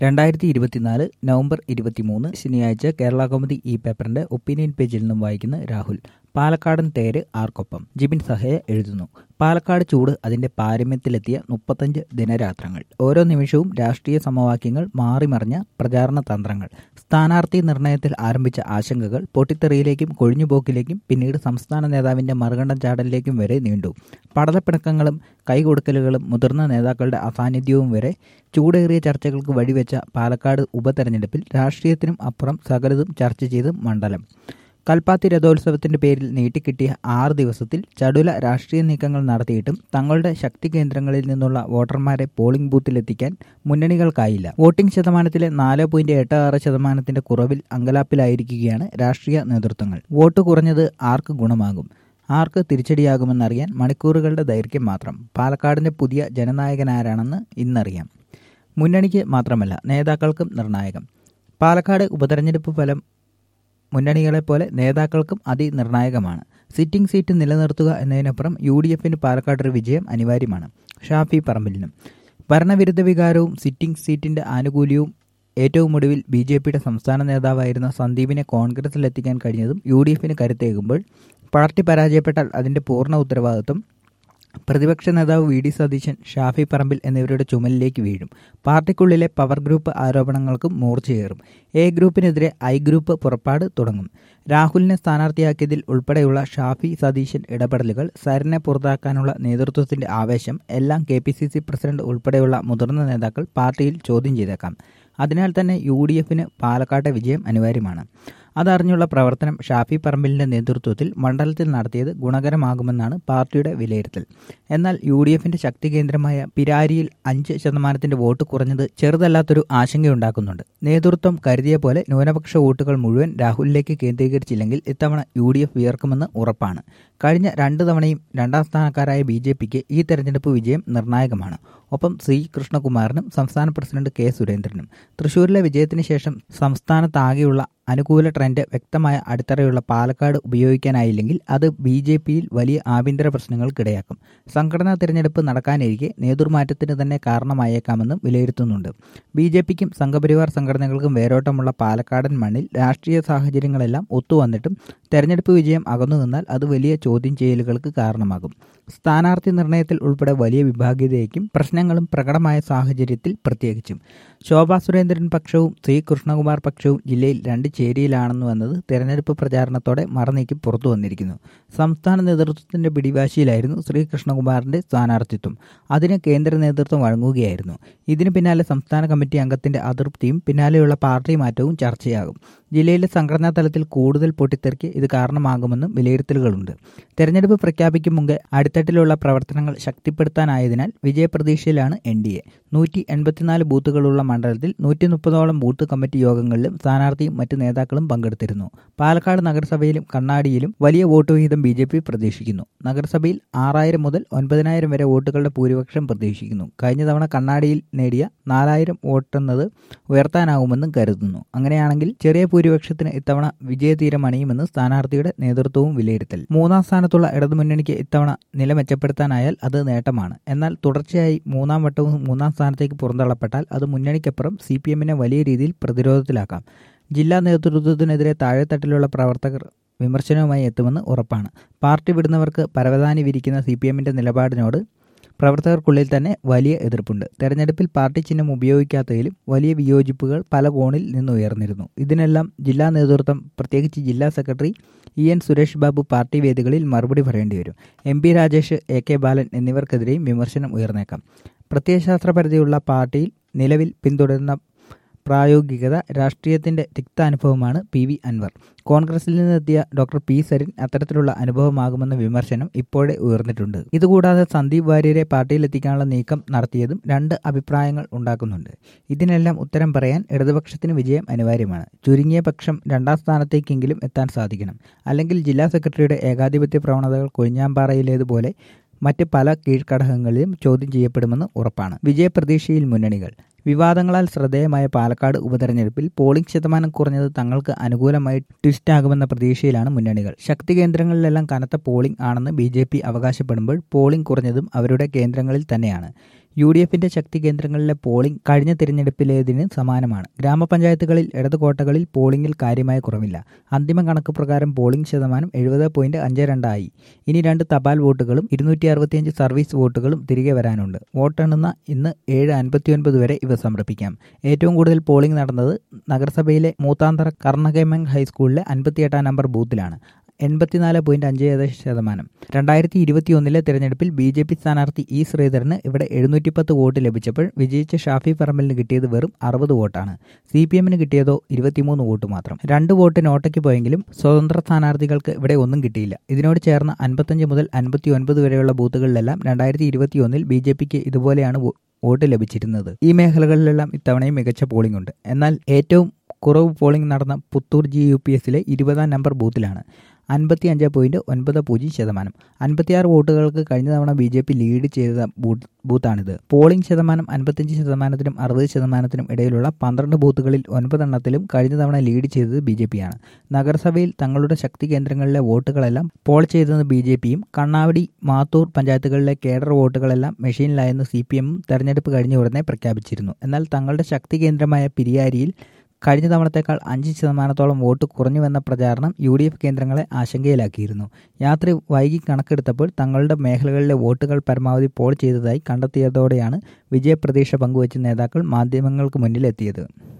രണ്ടായിരത്തി ഇരുപത്തിനാല് നവംബർ ഇരുപത്തിമൂന്ന് ശനിയാഴ്ച കേരള കൗമുദി ഈ പേപ്പറിന്റെ ഒപ്പീനിയൻ പേജിൽ നിന്നും വായിക്കുന്ന രാഹുൽ പാലക്കാടൻ തേര് ആർക്കൊപ്പം ജിബിൻ സഹയ എഴുതുന്നു പാലക്കാട് ചൂട് അതിന്റെ പാരമ്യത്തിലെത്തിയ മുപ്പത്തഞ്ച് ദിനരാത്രങ്ങൾ ഓരോ നിമിഷവും രാഷ്ട്രീയ സമവാക്യങ്ങൾ മാറിമറിഞ്ഞ പ്രചാരണ തന്ത്രങ്ങൾ സ്ഥാനാർത്ഥി നിർണയത്തിൽ ആരംഭിച്ച ആശങ്കകൾ പൊട്ടിത്തെറിയിലേക്കും കൊഴിഞ്ഞുപോക്കിലേക്കും പിന്നീട് സംസ്ഥാന നേതാവിന്റെ മറുകണ്ഠം ചാടലിലേക്കും വരെ നീണ്ടു പടലപ്പിണക്കങ്ങളും കൈകൊടുക്കലുകളും മുതിർന്ന നേതാക്കളുടെ അസാന്നിധ്യവും വരെ ചൂടേറിയ ചർച്ചകൾക്ക് വഴിവെച്ച പാലക്കാട് ഉപതെരഞ്ഞെടുപ്പിൽ രാഷ്ട്രീയത്തിനും അപ്പുറം സകലതും ചർച്ച ചെയ്ത് മണ്ഡലം കൽപ്പാത്തി രഥോത്സവത്തിന്റെ പേരിൽ നീട്ടിക്കിട്ടിയ ആറ് ദിവസത്തിൽ ചടുല രാഷ്ട്രീയ നീക്കങ്ങൾ നടത്തിയിട്ടും തങ്ങളുടെ ശക്തി കേന്ദ്രങ്ങളിൽ നിന്നുള്ള വോട്ടർമാരെ പോളിംഗ് ബൂത്തിലെത്തിക്കാൻ മുന്നണികൾക്കായില്ല വോട്ടിംഗ് ശതമാനത്തിലെ നാല് പോയിന്റ് എട്ട് ആറ് ശതമാനത്തിന്റെ കുറവിൽ അങ്കലാപ്പിലായിരിക്കുകയാണ് രാഷ്ട്രീയ നേതൃത്വങ്ങൾ വോട്ട് കുറഞ്ഞത് ആർക്ക് ഗുണമാകും ആർക്ക് തിരിച്ചടിയാകുമെന്നറിയാൻ മണിക്കൂറുകളുടെ ദൈർഘ്യം മാത്രം പാലക്കാടിന്റെ പുതിയ ജനനായകനാരാണെന്ന് ഇന്നറിയാം മുന്നണിക്ക് മാത്രമല്ല നേതാക്കൾക്കും നിർണായകം പാലക്കാട് ഉപതെരഞ്ഞെടുപ്പ് ഫലം മുന്നണികളെപ്പോലെ നേതാക്കൾക്കും അതിനിർണായകമാണ് സിറ്റിംഗ് സീറ്റ് നിലനിർത്തുക എന്നതിനപ്പുറം യു ഡി എഫിന് പാലക്കാട് ഒരു വിജയം അനിവാര്യമാണ് ഷാഫി പറമ്പിലിനും ഭരണവിരുദ്ധ വികാരവും സിറ്റിംഗ് സീറ്റിന്റെ ആനുകൂല്യവും ഏറ്റവും ഒടുവിൽ ബി ജെ പിയുടെ സംസ്ഥാന നേതാവായിരുന്ന സന്ദീപിനെ കോൺഗ്രസിലെത്തിക്കാൻ കഴിഞ്ഞതും യു ഡി എഫിന് കരുത്തേകുമ്പോൾ പാർട്ടി പരാജയപ്പെട്ടാൽ അതിന്റെ പൂർണ്ണ ഉത്തരവാദിത്വം പ്രതിപക്ഷ നേതാവ് വി ഡി സതീശൻ ഷാഫി പറമ്പിൽ എന്നിവരുടെ ചുമലിലേക്ക് വീഴും പാർട്ടിക്കുള്ളിലെ പവർ ഗ്രൂപ്പ് ആരോപണങ്ങൾക്കും മൂർച്ചയേറും എ ഗ്രൂപ്പിനെതിരെ ഐ ഗ്രൂപ്പ് പുറപ്പാട് തുടങ്ങും രാഹുലിനെ സ്ഥാനാർത്ഥിയാക്കിയതിൽ ഉൾപ്പെടെയുള്ള ഷാഫി സതീശൻ ഇടപെടലുകൾ സരനെ പുറത്താക്കാനുള്ള നേതൃത്വത്തിന്റെ ആവേശം എല്ലാം K P C C president ഉൾപ്പെടെയുള്ള മുതിർന്ന നേതാക്കൾ പാർട്ടിയിൽ ചോദ്യം ചെയ്തേക്കാം അതിനാൽ തന്നെ യു ഡി എഫിന് പാലക്കാട്ടെ വിജയം അനിവാര്യമാണ് അതറിഞ്ഞുള്ള പ്രവർത്തനം ഷാഫി പറമ്പിലിന്റെ നേതൃത്വത്തിൽ മണ്ഡലത്തിൽ നടത്തിയത് ഗുണകരമാകുമെന്നാണ് പാർട്ടിയുടെ വിലയിരുത്തൽ എന്നാൽ യു ഡി എഫിന്റെ ശക്തി കേന്ദ്രമായ പിരാരിയിൽ അഞ്ച് ശതമാനത്തിന്റെ വോട്ട് കുറഞ്ഞത് ചെറുതല്ലാത്തൊരു ആശങ്കയുണ്ടാക്കുന്നുണ്ട് നേതൃത്വം കരുതിയ പോലെ ന്യൂനപക്ഷ വോട്ടുകൾ മുഴുവൻ രാഹുലിലേക്ക് കേന്ദ്രീകരിച്ചില്ലെങ്കിൽ ഇത്തവണ യു ഡി എഫ് ഉയർക്കുമെന്ന് ഉറപ്പാണ് കഴിഞ്ഞ രണ്ട് തവണയും രണ്ടാം സ്ഥാനക്കാരായ ബി ജെ പിക്ക് ഈ തെരഞ്ഞെടുപ്പ് വിജയം നിർണായകമാണ് ഒപ്പം സി കൃഷ്ണകുമാറിനും സംസ്ഥാന പ്രസിഡന്റ് കെ സുരേന്ദ്രനും തൃശൂരിലെ വിജയത്തിന് ശേഷം സംസ്ഥാനത്താകെയുള്ള അനുകൂല ട്രെൻഡ് വ്യക്തമായ അടിത്തറയുള്ള പാലക്കാട് ഉപയോഗിക്കാനായില്ലെങ്കിൽ അത് ബി ജെ പിയിൽ വലിയ ആഭ്യന്തര പ്രശ്നങ്ങൾക്കിടയാക്കും സംഘടനാ തിരഞ്ഞെടുപ്പ് നടക്കാനിരിക്കെ നേതൃമാറ്റത്തിന് തന്നെ കാരണമായേക്കാമെന്നും വിലയിരുത്തുന്നുണ്ട് ബി ജെ പിക്കും സംഘപരിവാർ സംഘടനകൾക്കും വേരോട്ടമുള്ള പാലക്കാടൻ മണ്ണിൽ രാഷ്ട്രീയ സാഹചര്യങ്ങളെല്ലാം ഒത്തുവന്നിട്ടും തെരഞ്ഞെടുപ്പ് വിജയം അകന്നു നിന്നാൽ അത് വലിയ ചോദ്യം ചെയ്യലുകൾക്ക് കാരണമാകും സ്ഥാനാർത്ഥി നിർണയത്തിൽ ഉൾപ്പെടെ വലിയ വിഭാഗീയതയ്ക്കും പ്രശ്നങ്ങളും പ്രകടമായ സാഹചര്യത്തിൽ പ്രത്യേകിച്ചും ശോഭാ സുരേന്ദ്രൻ പക്ഷവും സി കൃഷ്ണകുമാർ പക്ഷവും ജില്ലയിൽ രണ്ട് ചേരിയിലാണെന്നു എന്നത് തെരഞ്ഞെടുപ്പ് പ്രചാരണത്തോടെ മറനീക്കി പുറത്തു വന്നിരിക്കുന്നു സംസ്ഥാന നേതൃത്വത്തിന്റെ പിടിവാശിയിലായിരുന്നു ശ്രീ കൃഷ്ണകുമാറിന്റെ സ്ഥാനാർത്ഥിത്വം അതിന് കേന്ദ്ര നേതൃത്വം വഴങ്ങുകയായിരുന്നു ഇതിന് പിന്നാലെ സംസ്ഥാന കമ്മിറ്റി അംഗത്തിന്റെ അതൃപ്തിയും പിന്നാലെയുള്ള പാർട്ടി മാറ്റവും ചർച്ചയാകും ജില്ലയിലെ സംഘടനാ തലത്തിൽ കൂടുതൽ പൊട്ടിത്തെറിക്ക് ഇത് കാരണമാകുമെന്നും വിലയിരുത്തലുകളുണ്ട് തെരഞ്ഞെടുപ്പ് പ്രഖ്യാപിക്കും മുമ്പ് അടിത്തട്ടിലുള്ള പ്രവർത്തനങ്ങൾ ശക്തിപ്പെടുത്താനായതിനാൽ വിജയപ്രതീക്ഷയിലാണ് എൻ ഡി എ നൂറ്റി എൺപത്തിനാല് ബൂത്തുകളുള്ള മണ്ഡലത്തിൽ നൂറ്റി മുപ്പതോളം ബൂത്ത് കമ്മിറ്റി യോഗങ്ങളിലും സ്ഥാനാർത്ഥിയും മറ്റ് നേതാക്കളും പങ്കെടുത്തിരുന്നു പാലക്കാട് നഗരസഭയിലും കണ്ണാടിയിലും വലിയ വോട്ട് വിഹിതം ബി ജെ പി പ്രതീക്ഷിക്കുന്നു നഗരസഭയിൽ ആറായിരം മുതൽ ഒൻപതിനായിരം വരെ വോട്ടുകളുടെ ഭൂരിപക്ഷം പ്രതീക്ഷിക്കുന്നു കഴിഞ്ഞ തവണ കണ്ണാടിയിൽ നേടിയ നാലായിരം വോട്ടെന്നത് ഉയർത്താനാവുമെന്നും കരുതുന്നു അങ്ങനെയാണെങ്കിൽ ചെറിയ ഭൂരിപക്ഷത്തിന് ഇത്തവണ വിജയതീരം അണിയുമെന്ന് സ്ഥാനാർത്ഥിയുടെ നേതൃത്വവും വിലയിരുത്തൽ മൂന്നാം സ്ഥാനത്തുള്ള ഇടതുമുന്നണിക്ക് ഇത്തവണ നില മെച്ചപ്പെടുത്താനായാൽ അത് നേട്ടമാണ് എന്നാൽ തുടർച്ചയായി മൂന്നാം വട്ടവും മൂന്നാം സ്ഥാനത്തേക്ക് പുറന്തള്ളപ്പെട്ടാൽ അത് മുന്നണിക്കപ്പുറം സി പി എമ്മിനെ വലിയ രീതിയിൽ പ്രതിരോധത്തിലാക്കാം ജില്ലാ നേതൃത്വത്തിനെതിരെ താഴെത്തട്ടിലുള്ള പ്രവർത്തകർ വിമർശനവുമായി എത്തുമെന്ന് ഉറപ്പാണ് പാർട്ടി വിടുന്നവർക്ക് പരവതാനി വിരിക്കുന്ന സി പി എമ്മിന്റെ നിലപാടിനോട് പ്രവർത്തകർക്കുള്ളിൽ തന്നെ വലിയ എതിർപ്പുണ്ട് തെരഞ്ഞെടുപ്പിൽ പാർട്ടി ചിഹ്നം ഉപയോഗിക്കാത്തതിലും വലിയ വിയോജിപ്പുകൾ പല കോണിൽ നിന്നുയർന്നിരുന്നു ഇതിനെല്ലാം ജില്ലാ നേതൃത്വം പ്രത്യേകിച്ച് ജില്ലാ secretary E N Suresh Babu party വേദികളിൽ മറുപടി പറയേണ്ടി വരും M P Rajesh A K Balan എന്നിവർക്കെതിരെയും വിമർശനം ഉയർന്നേക്കാം പ്രത്യയശാസ്ത്രപരിധിയുള്ള പാർട്ടിയിൽ നിലവിൽ പിന്തുടരുന്ന പ്രായോഗികത രാഷ്ട്രീയത്തിന്റെ തിക്താനുഭവമാണ് പി വി അൻവർ കോൺഗ്രസിൽ നിന്നെത്തിയ ഡോക്ടർ പി സരിൻ അത്തരത്തിലുള്ള അനുഭവമാകുമെന്ന വിമർശനം ഇപ്പോഴേ ഉയർന്നിട്ടുണ്ട് ഇതുകൂടാതെ സന്ദീപ് വാര്യരെ പാർട്ടിയിലെത്തിക്കാനുള്ള നീക്കം നടത്തിയതും രണ്ട് അഭിപ്രായങ്ങൾ ഉണ്ടാക്കുന്നുണ്ട് ഇതിനെല്ലാം ഉത്തരം പറയാൻ ഇടതുപക്ഷത്തിന് വിജയം അനിവാര്യമാണ് ചുരുങ്ങിയ പക്ഷം രണ്ടാം സ്ഥാനത്തേക്കെങ്കിലും എത്താൻ സാധിക്കണം അല്ലെങ്കിൽ ജില്ലാ സെക്രട്ടറിയുടെ ഏകാധിപത്യ പ്രവണതകൾ കൊഴിഞ്ഞാമ്പാറയിലേതുപോലെ മറ്റ് പല കീഴ്ഘടകങ്ങളിലും ചോദ്യം ചെയ്യപ്പെടുമെന്ന് ഉറപ്പാണ് വിജയപ്രതീക്ഷയിൽ മുന്നണികൾ വിവാദങ്ങളാൽ ശ്രദ്ധേയമായ പാലക്കാട് ഉപതെരഞ്ഞെടുപ്പിൽ പോളിംഗ് ശതമാനം കുറഞ്ഞത് തങ്ങൾക്ക് അനുകൂലമായി ട്വിസ്റ്റ് ആകുമെന്ന പ്രതീക്ഷയിലാണ് മുന്നണികൾ ശക്തി കേന്ദ്രങ്ങളിലെല്ലാം കനത്ത പോളിംഗ് ആണെന്ന് ബി ജെ പി അവകാശപ്പെടുമ്പോൾ പോളിംഗ് കുറഞ്ഞതും അവരുടെ കേന്ദ്രങ്ങളിൽ തന്നെയാണ് യു ഡി എഫിന്റെ ശക്തി കേന്ദ്രങ്ങളിലെ പോളിംഗ് കഴിഞ്ഞ തിരഞ്ഞെടുപ്പിലേതിന് സമാനമാണ് ഗ്രാമപഞ്ചായത്തുകളിൽ ഇടത് കോട്ടകളിൽ പോളിംഗിൽ കാര്യമായ കുറവില്ല അന്തിമ കണക്ക് പ്രകാരം പോളിംഗ് ശതമാനം എഴുപത് പോയിന്റ് അഞ്ച് രണ്ടായി ഇനി രണ്ട് തപാൽ വോട്ടുകളും ഇരുന്നൂറ്റി അറുപത്തിയഞ്ച് സർവീസ് വോട്ടുകളും തിരികെ വരാനുണ്ട് വോട്ടെണ്ണുന്ന ഇന്ന് ഏഴ് അൻപത്തിയൊൻപത് വരെ ഇവ സമർപ്പിക്കാം ഏറ്റവും കൂടുതൽ പോളിംഗ് നടന്നത് നഗരസഭയിലെ മൂത്താന്തറ കർണകേമംഗ് ഹൈസ്കൂളിലെ അൻപത്തിയെട്ടാം നമ്പർ ബൂത്തിലാണ് എൺപത്തിനാല് പോയിന്റ് അഞ്ച് ഏഴ് ശതമാനം രണ്ടായിരത്തി ഇരുപത്തിയൊന്നിലെ തെരഞ്ഞെടുപ്പിൽ ബി ജെ പി സ്ഥാനാർത്ഥി ഇ ശ്രീധരന് ഇവിടെ എഴുന്നൂറ്റിപ്പത്ത് വോട്ട് ലഭിച്ചപ്പോൾ വിജയിച്ച ഷാഫി പറമ്പലിന് കിട്ടിയത് വെറും അറുപത് വോട്ടാണ് സി പി എമ്മിന് കിട്ടിയതോ ഇരുപത്തിമൂന്ന് വോട്ട് മാത്രം രണ്ട് വോട്ട് നോട്ടയ്ക്ക് പോയെങ്കിലും സ്വതന്ത്ര സ്ഥാനാർത്ഥികൾക്ക് ഇവിടെ ഒന്നും കിട്ടിയില്ല ഇതിനോട് ചേർന്ന് അൻപത്തഞ്ച് മുതൽ അൻപത്തി ഒൻപത് വരെയുള്ള ബൂത്തുകളിലെല്ലാം രണ്ടായിരത്തി ഇരുപത്തിയൊന്നിൽ ബി ജെ പിക്ക് ഇതുപോലെയാണ് വോട്ട് ലഭിച്ചിരുന്നത് ഈ മേഖലകളിലെല്ലാം ഇത്തവണയും മികച്ച പോളിംഗ് ഉണ്ട് എന്നാൽ ഏറ്റവും കുറവ് പോളിംഗ് നടന്ന പുത്തൂർ ജി യു പി എസിലെ ഇരുപതാം നമ്പർ ബൂത്തിലാണ് അൻപത്തി അഞ്ച് പോയിന്റ് ഒൻപത് പൂജ്യം ശതമാനം അൻപത്തിയാറ് വോട്ടുകൾക്ക് കഴിഞ്ഞ തവണ ബി ജെ പി ലീഡ് ചെയ്ത ബൂത്താണിത് പോളിംഗ് ശതമാനം അൻപത്തിയഞ്ച് ശതമാനത്തിനും അറുപത് ശതമാനത്തിനും ഇടയിലുള്ള പന്ത്രണ്ട് ബൂത്തുകളിൽ ഒൻപതെണ്ണത്തിലും കഴിഞ്ഞ തവണ ലീഡ് ചെയ്തത് ബി ജെ പിയാണ് നഗരസഭയിൽ തങ്ങളുടെ ശക്തി കേന്ദ്രങ്ങളിലെ വോട്ടുകളെല്ലാം പോൾ ചെയ്തത് ബി ജെ പിയും കണ്ണാവടി മാത്തൂർ പഞ്ചായത്തുകളിലെ കേഡർ വോട്ടുകളെല്ലാം മെഷീനിലായെന്ന് സി പി എമ്മും തെരഞ്ഞെടുപ്പ് കഴിഞ്ഞ ഉടനെ പ്രഖ്യാപിച്ചിരുന്നു എന്നാൽ തങ്ങളുടെ ശക്തി കേന്ദ്രമായ പിരിയാരിയിൽ കഴിഞ്ഞ തവണത്തേക്കാൾ അഞ്ച് ശതമാനത്തോളം വോട്ട് കുറഞ്ഞുവെന്ന പ്രചാരണം യു ഡി എഫ് കേന്ദ്രങ്ങളെ ആശങ്കയിലാക്കിയിരുന്നു യാത്ര വൈകി കണക്കെടുത്തപ്പോൾ തങ്ങളുടെ മേഖലകളിലെ വോട്ടുകൾ പരമാവധി പോൾ ചെയ്തതായി കണ്ടെത്തിയതോടെയാണ് വിജയപ്രതീക്ഷ പങ്കുവച്ച് നേതാക്കൾ മാധ്യമങ്ങൾക്ക് മുന്നിലെത്തിയത്